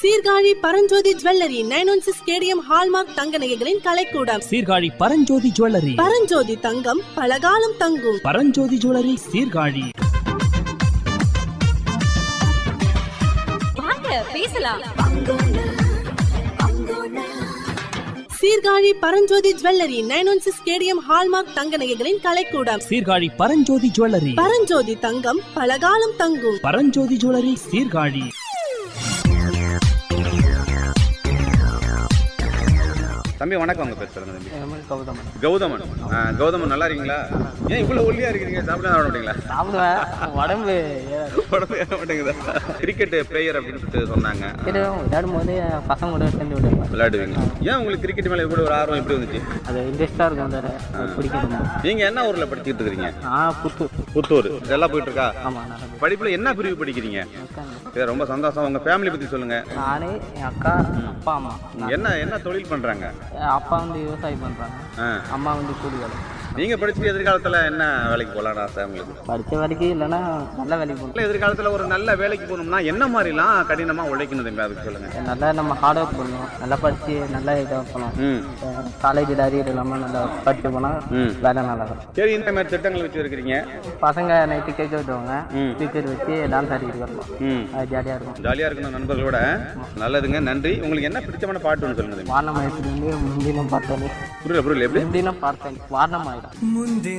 Sirkazhi Paranjothi jewellery nine one six KDM hallmark தங்க நகைகளின் கலைக்கூடம் சீர்காழி பரஞ்சோதி ஜுவல்லரி பரஞ்சோதி தங்கம் பலகாலம் தங்கும் பரஞ்சோதி ஜுவல்லரி சீர்காழி வாங்க பேசலாம் Sirkazhi Paranjothi jewellery nine one six KDM hallmark தங்க நகைகளின் கலைக்கூடம் சீர்காழி பரஞ்சோதி ஜுவல்லரி பரஞ்சோதி தங்கம் பலகாலம் தங்கும் பரஞ்சோதி ஜுவல்லரி சீர்காழி தம்பி வணக்கம் உங்க பேர் சொல்லுங்க தம்பி என் பேர் கௌதமன் கௌதமன் ஆ, கௌதமன் நல்லா இருக்கீங்களா ஏன் இவ்வளவு ஒல்லியா இருக்கீங்க சாப்பிட சாப்பிட மாட்டீங்களா சாப்பிடுவேன் உடம்பு ஏறாது. உடம்பு ஏற மாட்டேங்குதா கிரிக்கெட் பிளேயர் அப்படின்னு சொல்லிட்டு சொன்னாங்க கிரிக்கெட் விளையாடும் போது என் பசங்க கூட சேர்ந்து விடுவேன் விளையாடுவீங்க ஏன் உங்களுக்கு கிரிக்கெட் மேல இவ்வளவு ஒரு ஆர்வம் எப்படி வந்துச்சு அது இன்ட்ரெஸ்டாக இருக்கும் வேறு அது பிடிக்கும் ரொம்ப நீங்க என்ன ஊர்ல படிச்சுட்டு இருக்கீங்க நான் புத்தூர் புத்தூர் இதெல்லாம் போயிட்டு இருக்கா ஆமாம் நான் படிப்புல என்ன பிரிவு படிக்கிறீங்க சரி ரொம்ப சந்தோஷம் உங்க ஃபேமிலி பத்தி சொல்லுங்க நான் என் அக்கா அப்பா அம்மா நான் என்ன என்ன தொழில் பண்றாங்க என் அப்பா வந்து விவசாயம் பண்ணுறாங்க ஆ. அம்மா வந்து கூலி வேலை நீங்க படிச்சுட்டு எதிர்காலத்துல என்ன வேலைக்கு போலாம்னு ஆசை உங்களுக்கு படித்த வரைக்கும் இல்லைன்னா நல்ல வேலைக்கு போகணும் இல்ல, எதிர்காலத்துல ஒரு நல்ல வேலைக்கு போகணும்னா என்ன மாதிரிலாம் கடினமா உழைக்கணும் தம்பி அதுக்கு சொல்லுங்க நல்லா நம்ம ஹார்ட் ஒர்க் பண்ணணும் நல்லா படித்து நல்லா இதாக போகணும் ம் காலேஜில் அரியர் இல்லாமல் நல்லா படித்து போனால் ம். வேலை நல்லா இருக்கும் சரி இந்த மாதிரி திட்டங்கள் வச்சு இருக்கிறீங்க பசங்க நைட்டு கேட்க விட்டுவாங்க ம். ஸ்பீக்கர் வச்சு டான்ஸ் ஆடிட்டு வரணும் ம் அது ஜாலியாக இருக்கும் ஜாலியா இருக்கணும் நண்பர்களோட நல்லதுங்க நன்றி உங்களுக்கு என்ன பிடிச்சமான பாட்டு ஒன்று சொல்லுங்க தம்பி வாரணம் ஆயிடுச்சுலேருந்து முந்தினம் பார்த்தேன் புரியல புரியல எப்படி முந்தினம் பார்த்தேன் வாரணம் ஆயிடும்